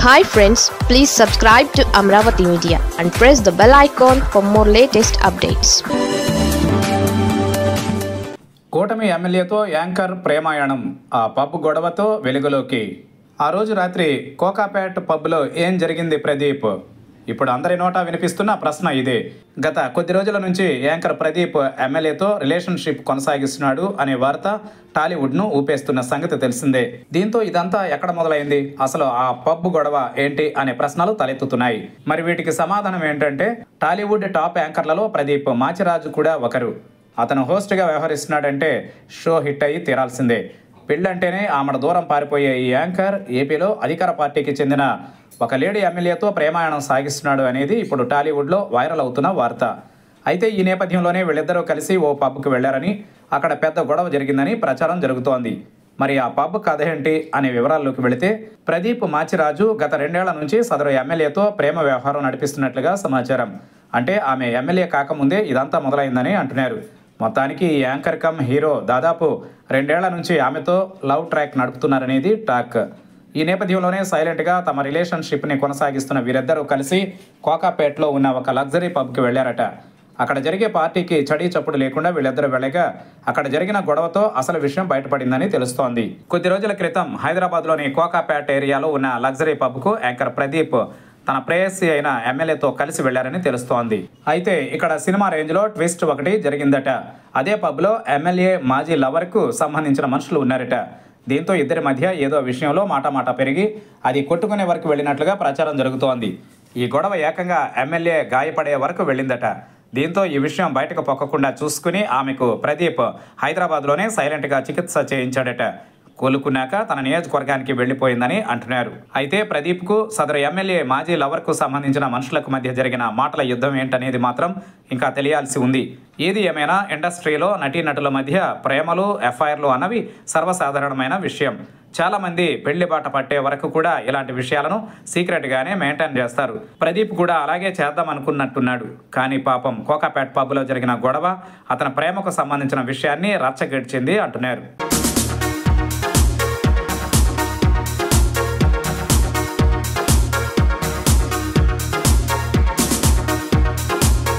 hi friends please subscribe to Amaravati media and press the bell icon for more latest updates కూటమి ఎమ్మెల్యేతో anchor ప్రేమాయణం ఆ pub గొడవతో వెలుగులోకి ఆ రోజు రాత్రి కోకాపేట్ పబ్లో ఏం జరిగింది ప్రదీప్ ఇప్పుడు అందరి నోటా వినిపిస్తున్న ప్రశ్న ఇదే గత కొద్ది రోజుల నుంచి యాంకర్ ప్రదీప్ ఎమ్మెల్యేతో రిలేషన్షిప్ కొనసాగిస్తున్నాడు అనే వార్త టాలీవుడ్ను ఊపేస్తున్న సంగతి తెలిసిందే దీంతో ఇదంతా ఎక్కడ మొదలైంది అసలు ఆ పబ్ గొడవ ఏంటి అనే ప్రశ్నలు తలెత్తుతున్నాయి మరి వీటికి సమాధానం ఏంటంటే టాలీవుడ్ టాప్ యాంకర్లలో ప్రదీప్ మాచిరాజు కూడా ఒకరు అతను హోస్ట్గా వ్యవహరిస్తున్నాడంటే షో హిట్ అయ్యి తీరాల్సిందే పెళ్ళంటేనే ఆమెడ దూరం పారిపోయే ఈ యాంకర్ ఏపీలో అధికార పార్టీకి చెందిన ఒక లేడీ ఎమ్మెల్యేతో ప్రేమాయణం సాగిస్తున్నాడు అనేది ఇప్పుడు టాలీవుడ్లో వైరల్ అవుతున్న వార్త అయితే ఈ నేపథ్యంలోనే వీళ్ళిద్దరూ కలిసి ఓ పబ్కి వెళ్లారని అక్కడ పెద్ద గొడవ జరిగిందని ప్రచారం జరుగుతోంది మరి ఆ పబ్ కథ ఏంటి అనే వివరాల్లోకి వెళితే ప్రదీప్ మాచిరాజు గత రెండేళ్ల నుంచి సదరు ఎమ్మెల్యేతో ప్రేమ వ్యవహారం నడిపిస్తున్నట్లుగా సమాచారం అంటే ఆమె ఎమ్మెల్యే కాకముందే ఇదంతా మొదలైందని అంటున్నారు మొత్తానికి ఈ యాంకర్ కమ్ హీరో దాదాపు రెండేళ్ల నుంచి ఆమెతో లవ్ ట్రాక్ నడుపుతున్నారనేది టాక్ ఈ నేపథ్యంలోనే సైలెంట్గా తమ రిలేషన్షిప్ని కొనసాగిస్తున్న వీరిద్దరూ కలిసి కోకాపేట్లో ఉన్న ఒక లగ్జరీ పబ్కి వెళ్లారట అక్కడ జరిగే పార్టీకి చడీ చప్పుడు లేకుండా వీళ్ళిద్దరూ వెళ్ళగా అక్కడ జరిగిన గొడవతో అసలు విషయం బయటపడిందని తెలుస్తోంది కొద్ది రోజుల క్రితం హైదరాబాద్లోని కోకాపేట్ ఏరియాలో ఉన్న లగ్జరీ పబ్కు యాంకర్ ప్రదీప్ తన ప్రేయసి అయిన ఎమ్మెల్యేతో కలిసి వెళ్లారని తెలుస్తోంది అయితే ఇక్కడ సినిమా రేంజ్లో ట్విస్ట్ ఒకటి జరిగిందట అదే పబ్లో ఎమ్మెల్యే మాజీ లవర్కు సంబంధించిన మనుషులు ఉన్నారట దీంతో ఇద్దరి మధ్య ఏదో విషయంలో మాటామాట పెరిగి అది కొట్టుకునే వరకు వెళ్ళినట్లుగా ప్రచారం జరుగుతోంది ఈ గొడవ ఏకంగా ఎమ్మెల్యే గాయపడే వరకు వెళ్ళిందట దీంతో ఈ విషయం బయటకు పొక్కకుండా చూసుకుని ఆమెకు ప్రదీప్ హైదరాబాద్లోనే సైలెంట్గా చికిత్స చేయించాడట కోలుకున్నాక తన నియోజకవర్గానికి వెళ్లిపోయిందని అంటున్నారు అయితే ప్రదీప్కు సదరు ఎమ్మెల్యే మాజీ లవర్కు సంబంధించిన మనుషులకు మధ్య జరిగిన మాటల యుద్ధం ఏంటనేది మాత్రం ఇంకా తెలియాల్సి ఉంది ఏది ఏమైనా ఇండస్ట్రీలో నటీనటుల మధ్య ప్రేమలు ఎఫ్ఐఆర్లు అన్నవి సర్వసాధారణమైన విషయం చాలా మంది పెళ్లి బాట పట్టే వరకు కూడా ఇలాంటి విషయాలను సీక్రెట్ గానే మెయింటైన్ చేస్తారు ప్రదీప్ కూడా అలాగే చేద్దాం అనుకున్నట్టున్నాడు కానీ పాపం కోకాపేట్ పబ్లో జరిగిన గొడవ అతని ప్రేమకు సంబంధించిన విషయాన్ని రచ్చగెడిచింది అంటున్నారు